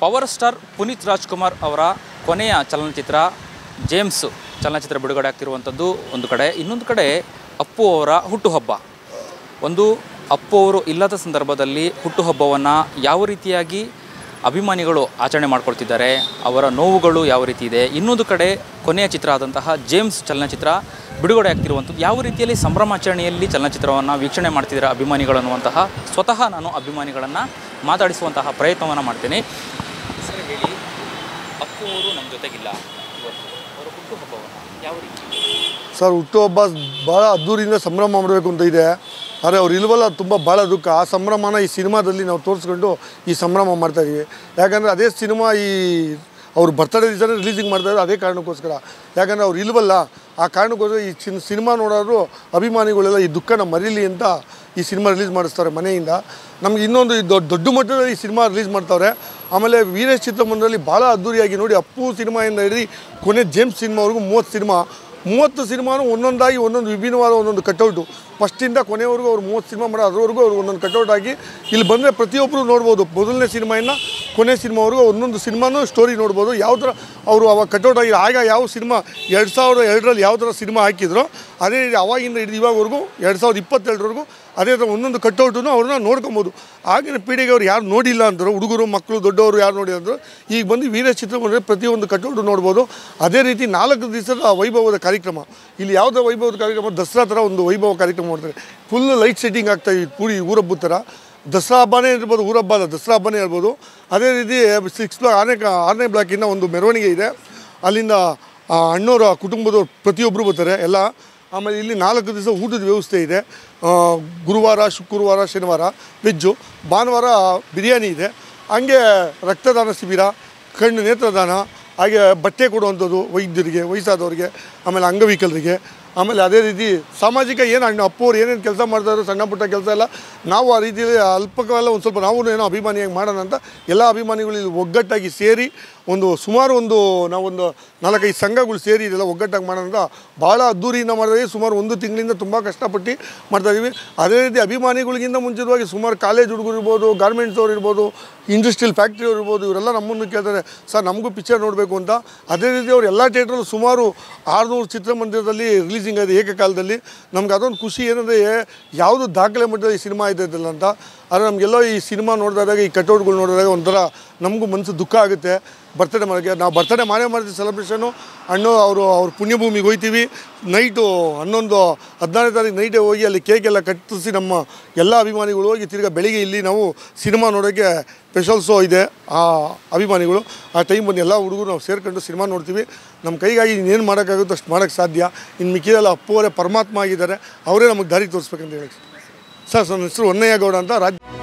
power star Puneeth Rajkumar ಅವರ ಕೊನೆಯ ಚಲನಚಿತ್ರ ಜೇಮ್ಸ್ ಚಲನಚಿತ್ರ ಬಿಡುಗಡೆ ಆಗ್ತಿರುವಂಥದ್ದು ಒಂದು ಕಡೆ ಇನ್ನೊಂದು ಕಡೆ ಅಪ್ಪು ಅವರ ಹುಟ್ಟುಹಬ್ಬ ಒಂದು ಅಪ್ಪು ಅವರು ಇಲ್ಲದ ಸಂದರ್ಭದಲ್ಲಿ ಹುಟ್ಟುಹಬ್ಬವನ್ನು ಯಾವ ರೀತಿಯಾಗಿ ಅಭಿಮಾನಿಗಳು ಆಚರಣೆ ಮಾಡ್ಕೊಳ್ತಿದ್ದಾರೆ ಅವರ ನೋವುಗಳು ಯಾವ ರೀತಿ ಇದೆ ಇನ್ನೊಂದು ಕಡೆ ಕೊನೆಯ ಚಿತ್ರ ಆದಂತಹ ಜೇಮ್ಸ್ ಚಲನಚಿತ್ರ ಬಿಡುಗಡೆ ಆಗ್ತಿರುವಂಥದ್ದು ಯಾವ ರೀತಿಯಲ್ಲಿ ಸಂಭ್ರಮಾಚರಣೆಯಲ್ಲಿ ಚಲನಚಿತ್ರವನ್ನು ವೀಕ್ಷಣೆ ಮಾಡ್ತಿದ್ದಾರೆ ಅಭಿಮಾನಿಗಳು ಅನ್ನುವಂತಹ ಸ್ವತಃ ನಾನು ಅಭಿಮಾನಿಗಳನ್ನು ಮಾತಾಡಿಸುವಂತಹ ಪ್ರಯತ್ನವನ್ನು ಮಾಡ್ತೇನೆ ಸರ್ ಹೇಳಿ ಅಪ್ಪು ಅವರು ನಮ್ಮ ಜೊತೆಗಿಲ್ಲ ಇವತ್ತು ಅವರ ಹುಟ್ಟುಹಬ್ಬವನ್ನು ಯಾವ ರೀತಿ ಸರ್ ಹುಟ್ಟುಹಬ್ಬ ಭಾಳ ಅದ್ದೂರಿಯಿಂದ ಸಂಭ್ರಮ ಮಾಡಬೇಕು ಅಂತ ಇದೆ ಆದರೆ ಅವ್ರು ಇಲ್ವಲ್ಲ ತುಂಬ ಭಾಳ ದುಃಖ ಆ ಸಂಭ್ರಮನ ಈ ಸಿನಿಮಾದಲ್ಲಿ ನಾವು ತೋರಿಸ್ಕೊಂಡು ಈ ಸಂಭ್ರಮ ಮಾಡ್ತಾಯಿದ್ದೀವಿ ಯಾಕಂದರೆ ಅದೇ ಸಿನಿಮಾ ಈ ಅವ್ರು ಬರ್ತಡೇ ದಿವಸನೇ ರಿಲೀಸಿಂಗ್ ಮಾಡ್ತಾಯಿದ್ರು ಅದೇ ಕಾರಣಕ್ಕೋಸ್ಕರ ಯಾಕಂದರೆ ಅವ್ರು ಇಲ್ವಲ್ಲ ಆ ಕಾರಣಕ್ಕೋಸ್ಕರ ಈ ಚಿನ್ ಸಿನಿಮಾ ನೋಡೋರು ಅಭಿಮಾನಿಗಳೆಲ್ಲ ಈ ದುಃಖನ ಮರೀಲಿ ಅಂತ ಈ ಸಿನಿಮಾ ರಿಲೀಸ್ ಮಾಡಿಸ್ತಾರೆ ಮನೆಯಿಂದ ನಮ್ಗೆ ಇನ್ನೊಂದು ಈ ದೊಡ್ಡ ದೊಡ್ಡ ಮಟ್ಟದಲ್ಲಿ ಈ ಸಿನಿಮಾ ರಿಲೀಸ್ ಮಾಡ್ತಾವ್ರೆ ಆಮೇಲೆ ವೀರೇಶ್ ಚಿತ್ರಮಂದಿರದಲ್ಲಿ ಭಾಳ ಅದ್ದೂರಿಯಾಗಿ ನೋಡಿ ಅಪ್ಪು ಸಿನಿಮಾಯಿಂದ ಹಿಡಿದು ಕೊನೆ ಜೇಮ್ಸ್ ಸಿನಿಮಾವರೆಗೂ ಮೂವತ್ತು ಸಿನಿಮಾ ಮೂವತ್ತು ಸಿನಿಮಾನು ಒಂದೊಂದಾಗಿ ಒಂದೊಂದು ವಿಭಿನ್ನವಾದ ಒಂದೊಂದು ಕಟೌಟು ಫಸ್ಟಿಂದ ಕೊನೆವರೆಗೂ ಅವ್ರು ಮೂವತ್ತು ಸಿನಿಮಾ ಮಾಡೋ ಅದರವರೆಗೂ ಅವ್ರು ಒಂದೊಂದು ಕಟೌಟ್ ಆಗಿ ಇಲ್ಲಿ ಬಂದರೆ ಪ್ರತಿಯೊಬ್ಬರು ನೋಡ್ಬೋದು ಮೊದಲನೇ ಸಿನಿಮಾಯಿಂದ ಕೊನೆ ಸಿನಿಮಾವರೆಗೂ ಒಂದೊಂದು ಸಿನಿಮಾನೂ ಸ್ಟೋರಿ ನೋಡ್ಬೋದು ಯಾವ ಥರ ಅವರು ಅವಾಗ ಕಟೌಟ್ ಆಗಿ ಆಗ ಯಾವ ಸಿನಿಮಾ ಎರಡು ಸಾವಿರದ ಎರಡರಲ್ಲಿ ಯಾವ ಥರ ಸಿನಿಮಾ ಹಾಕಿದ್ರು ಅದೇ ರೀತಿ ಅವಾಗಿಂದ ಹಿಡಿದು ಇವಾಗವರೆಗೂ ಎರಡು ಸಾವಿರದ ಇಪ್ಪತ್ತೆರಡರವರೆಗೂ ಅದೇ ಥರ ಒಂದೊಂದು ಕಟೌಟನ್ನು ಅವ್ರನ್ನ ನೋಡ್ಕೊಬೋದು ಆಗಿನ ಪೀಳಿಗೆ ಅವ್ರು ಯಾರು ನೋಡಿಲ್ಲ ಅಂದರು ಹುಡುಗರು ಮಕ್ಕಳು ದೊಡ್ಡವರು ಯಾರು ನೋಡಿ ಅಂದರು ಈಗ ಬಂದು ವೀರ ಚಿತ್ರಮಂದಿರ ಪ್ರತಿಯೊಂದು ಕಟೌಟು ನೋಡ್ಬೋದು ಅದೇ ರೀತಿ ನಾಲ್ಕು ದಿವಸದ ವೈಭವದ ಕಾರ್ಯಕ್ರಮ ಇಲ್ಲಿ ಯಾವುದೇ ವೈಭವದ ಕಾರ್ಯಕ್ರಮ ದಸರಾ ಥರ ಒಂದು ವೈಭವ ಕಾರ್ಯಕ್ರಮ ಮಾಡ್ತಾರೆ ಫುಲ್ ಲೈಟ್ ಸೆಟ್ಟಿಂಗ್ ಆಗ್ತಾ ಇದೆ ಪೂರಿ ಊರಬ್ಬದ ಥರ ದಸರಾ ಹಬ್ಬನೇ ಇರ್ಬೋದು ಊರಬ್ಬ ಅಲ್ಲ ದಸರಾ ಹಬ್ಬನೇ ಇರ್ಬೋದು ಅದೇ ರೀತಿ ಸಿಕ್ಸ್ ಬ್ಲಾಕ್ ಆರನೇ ಆರನೇ ಬ್ಲಾಕಿಂದ ಒಂದು ಮೆರವಣಿಗೆ ಇದೆ ಅಲ್ಲಿಂದ ಆ ಅಣ್ಣವರ ಕುಟುಂಬದವ್ರು ಪ್ರತಿಯೊಬ್ಬರು ಬರ್ತಾರೆ ಎಲ್ಲ ಆಮೇಲೆ ಇಲ್ಲಿ ನಾಲ್ಕು ದಿವಸ ಊಟದ ವ್ಯವಸ್ಥೆ ಇದೆ ಆ, ಗುರುವಾರ ಶುಕ್ರವಾರ ಶನಿವಾರ ವೆಜ್ಜು ಭಾನುವಾರ ಬಿರಿಯಾನಿ ಇದೆ ಹಂಗೆ ರಕ್ತದಾನ ಶಿಬಿರ ಕಣ್ಣು ನೇತ್ರದಾನ ಹಾಗೆ ಬಟ್ಟೆ ಕೊಡುವಂಥದ್ದು ವೈದ್ಯರಿಗೆ ವಯಸ್ಸಾದವರಿಗೆ ಆಮೇಲೆ ಅಂಗವಿಕಲರಿಗೆ ಆಮೇಲೆ ಅದೇ ರೀತಿ ಸಾಮಾಜಿಕ ಏನು ಅಣ್ಣ ಅಪ್ಪವ್ರು ಏನೇನು ಕೆಲಸ ಮಾಡ್ತಾರೋ ಸಣ್ಣ ಪುಟ್ಟ ಕೆಲಸ ಎಲ್ಲ ನಾವು ಆ ರೀತಿಯಲ್ಲಿ ಅಲ್ಪಕಾಲ ಒಂದು ಸ್ವಲ್ಪ ನಾವು ಏನೋ ಅಭಿಮಾನಿಯಾಗಿ ಮಾಡೋಣ ಅಂತ ಎಲ್ಲ ಅಭಿಮಾನಿಗಳು ಇಲ್ಲಿ ಒಗ್ಗಟ್ಟಾಗಿ ಸೇರಿ ಒಂದು ಸುಮಾರು ಒಂದು ನಾವೊಂದು ನಾಲ್ಕೈದು ಸಂಘಗಳು ಸೇರಿ ಇದೆಲ್ಲ ಒಗ್ಗಟ್ಟಾಗಿ ಮಾಡೋಣ ಅಂತ ಭಾಳ ಅದ್ದೂರಿಯಿಂದ ಮಾಡಿದ್ವಿ ಸುಮಾರು ಒಂದು ತಿಂಗಳಿಂದ ತುಂಬ ಕಷ್ಟಪಟ್ಟು ಮಾಡ್ತಾಯಿದ್ದೀವಿ ಅದೇ ರೀತಿ ಅಭಿಮಾನಿಗಳಿಗಿಂತ ಮುಂಚಿತವಾಗಿ ಸುಮಾರು ಕಾಲೇಜ್ ಹುಡುಗರು ಇರ್ಬೋದು ಗಾರ್ಮೆಂಟ್ಸ್ ಅವ್ರು ಇರ್ಬೋದು ಇಂಡಸ್ಟ್ರಿಯಲ್ ಫ್ಯಾಕ್ಟ್ರಿ ಅವ್ರು ಇರ್ಬೋದು ಇವರೆಲ್ಲ ನಮ್ಮನ್ನು ಕೇಳ್ತಾರೆ ಸರ್ ನಮಗೂ ಪಿಕ್ಚರ್ ನೋಡಬೇಕು ಅಂತ ಅದೇ ರೀತಿ ಅವ್ರು ಎಲ್ಲ ಥಿಯೇಟ್ರಲ್ಲೂ ಸುಮಾರು ಆರುನೂರು ಚಿತ್ರಮಂದಿರದಲ್ಲಿ ರಿಲೀಸಿಂಗ್ ಆಗಿದೆ ಏಕಕಾಲದಲ್ಲಿ ನಮ್ಗೆ ಅದೊಂದು ಖುಷಿ ಏನಂದರೆ ಯಾವುದು ದಾಖಲೆ ಮಟ್ಟದಲ್ಲಿ ಈ ಸಿನಿಮಾ ಇದ್ದಿದ್ದಿಲ್ಲ ಅಂತ ಆದರೆ ನಮಗೆಲ್ಲೋ ಈ ಸಿನಿಮಾ ನೋಡಿದಾಗ ಈ ಕಟೌಟ್ಗಳು ನೋಡಿದಾಗ ಒಂಥರ ನಮಗೂ ಮನಸ್ಸು ದುಃಖ ಆಗುತ್ತೆ ಬರ್ತಡೇ ಮಾಡೋಕ್ಕೆ ನಾವು ಬರ್ತಡೇ ಮಾಡೇ ಮಾಡ್ತೀವಿ ಸೆಲೆಬ್ರೇಷನು ಅಣ್ಣು ಅವರು ಅವ್ರ ಪುಣ್ಯಭೂಮಿಗೆ ಹೋಗ್ತೀವಿ ನೈಟು ಹನ್ನೊಂದು ಹದಿನಾರನೇ ತಾರೀಕು ನೈಟೇ ಹೋಗಿ ಅಲ್ಲಿ ಕೇಕ್ ಎಲ್ಲ ಕಟ್ಟಿಸಿ ನಮ್ಮ ಎಲ್ಲ ಅಭಿಮಾನಿಗಳು ಹೋಗಿ ತಿರ್ಗಾ ಬೆಳಿಗ್ಗೆ ಇಲ್ಲಿ ನಾವು ಸಿನಿಮಾ ನೋಡೋಕ್ಕೆ ಸ್ಪೆಷಲ್ ಶೋ ಇದೆ ಆ ಅಭಿಮಾನಿಗಳು ಆ ಟೈಮ್ ಬಂದು ಎಲ್ಲ ಹುಡುಗರು ನಾವು ಸೇರ್ಕೊಂಡು ಸಿನಿಮಾ ನೋಡ್ತೀವಿ ನಮ್ಮ ಕೈಗಾಗಿ ಇನ್ನೇನು ಮಾಡೋಕ್ಕಾಗುತ್ತೋ ಅಷ್ಟು ಮಾಡೋಕ್ಕೆ ಸಾಧ್ಯ ಇನ್ನು ಮಿಕ್ಕಿದೆಲ್ಲ ಅಪ್ಪವರೇ ಪರಮಾತ್ಮ ಆಗಿದ್ದಾರೆ ಅವರೇ ನಮಗೆ ದಾರಿ ತೋರಿಸ್ಬೇಕಂತ ಹೇಳಿ ಸರ್ ನನ್ನ ಹೆಸರು ಹೊನ್ನಯ್ಯ ಗೌಡ ಅಂತ ರಾಜ್ಯ